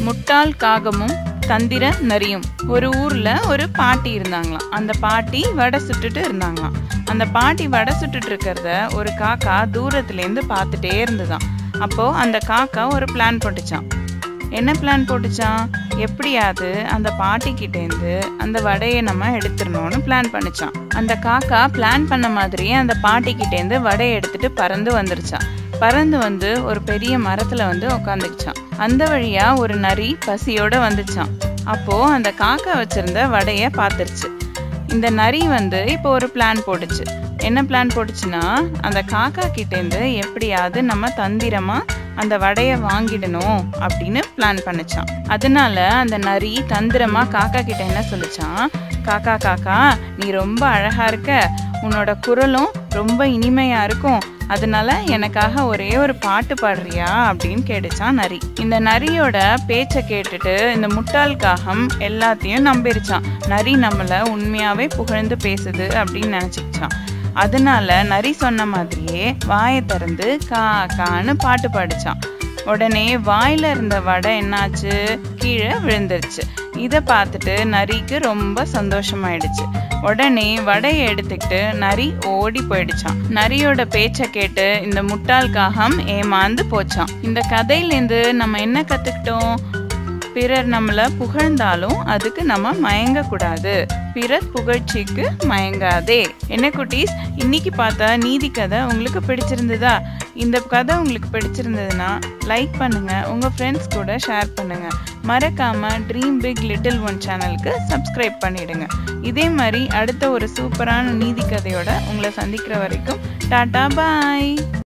முட்டாள் காகமும் தந்திர நரியும் ஒரு ஊர்ல ஒரு பாட்டி இருந்தாங்களாம் அந்த பாட்டி வடை சுட்டுட்டு இருந்தாங்களாம் அந்த பாட்டி வடை சுட்டுட்டு இருக்கிறத ஒரு காக்கா தூரத்துல இருந்து பார்த்துட்டே இருந்ததாம் அப்போ அந்த காக்கா ஒரு பிளான் போட்டுச்சான் என்ன பிளான் போட்டுச்சான் எப்படியாவது அந்த பாட்டி கிட்டேருந்து அந்த வடையை நம்ம எடுத்துடணும்னு பிளான் பண்ணுச்சான் அந்த காக்கா பிளான் பண்ண மாதிரியே அந்த பாட்டி கிட்டேருந்து வடையை எடுத்துட்டு பறந்து வந்துருச்சான் பறந்து வந்து ஒரு பெரிய மரத்துல வந்து உட்காந்துக்கிச்சான் அந்த வழியா ஒரு நரி பசியோட வந்துச்சான் அப்போ அந்த காக்கா வச்சிருந்த வடைய பார்த்துருச்சு இந்த நரி வந்து இப்போ ஒரு பிளான் போட்டுச்சு என்ன பிளான் போட்டுச்சுன்னா அந்த காக்கா கிட்டேருந்து எப்படியாவது நம்ம தந்திரமா அந்த வடையை வாங்கிடணும் அப்படின்னு பிளான் பண்ணுச்சான் அதனால அந்த நரி தந்திரமா காக்கா கிட்ட என்ன சொல்லுச்சான் காக்கா காக்கா நீ ரொம்ப அழகா இருக்க உன்னோட குரலும் ரொம்ப இனிமையா இருக்கும் அதனால எனக்காக ஒரே ஒரு பாட்டு பாடுறியா அப்படின்னு கேட்டுச்சான் நரி இந்த நரியோட பேச்சை கேட்டுட்டு இந்த முட்டாள் காகம் எல்லாத்தையும் நம்பிருச்சான் நரி நம்மள உண்மையாவே புகழ்ந்து பேசுது அப்படின்னு நினைச்சுக்கிச்சான் அதனால நரி சொன்ன மாதிரியே வாயை திறந்து கா கான்னு பாட்டு பாடிச்சான் உடனே வாயில இருந்த வடை என்னாச்சு கீழே விழுந்துருச்சு இதை பார்த்துட்டு நரிக்கு ரொம்ப சந்தோஷமாயிடுச்சு உடனே வடையை எடுத்துக்கிட்டு நரி ஓடி போயிடுச்சான் நரியோட பேச்சை கேட்டு இந்த முட்டாள் காகம் ஏமாந்து போச்சான் இந்த கதையிலேருந்து நம்ம என்ன கத்துக்கிட்டோம் பிறர் நம்மளை புகழ்ந்தாலும் அதுக்கு நம்ம மயங்கக்கூடாது பிறர் புகழ்ச்சிக்கு மயங்காதே என்ன குட்டீஸ் இன்னைக்கு பார்த்த நீதி கதை உங்களுக்கு பிடிச்சிருந்ததா இந்த கதை உங்களுக்கு பிடிச்சிருந்ததுன்னா லைக் பண்ணுங்க உங்க ஃப்ரெண்ட்ஸ் கூட ஷேர் பண்ணுங்க மறக்காம ட்ரீம் பிக் லிட்டில் ஒன் சேனலுக்கு சப்ஸ்கிரைப் பண்ணிடுங்க இதே மாதிரி அடுத்த ஒரு சூப்பரான நீதி கதையோட உங்களை சந்திக்கிற வரைக்கும் டாடா பாய்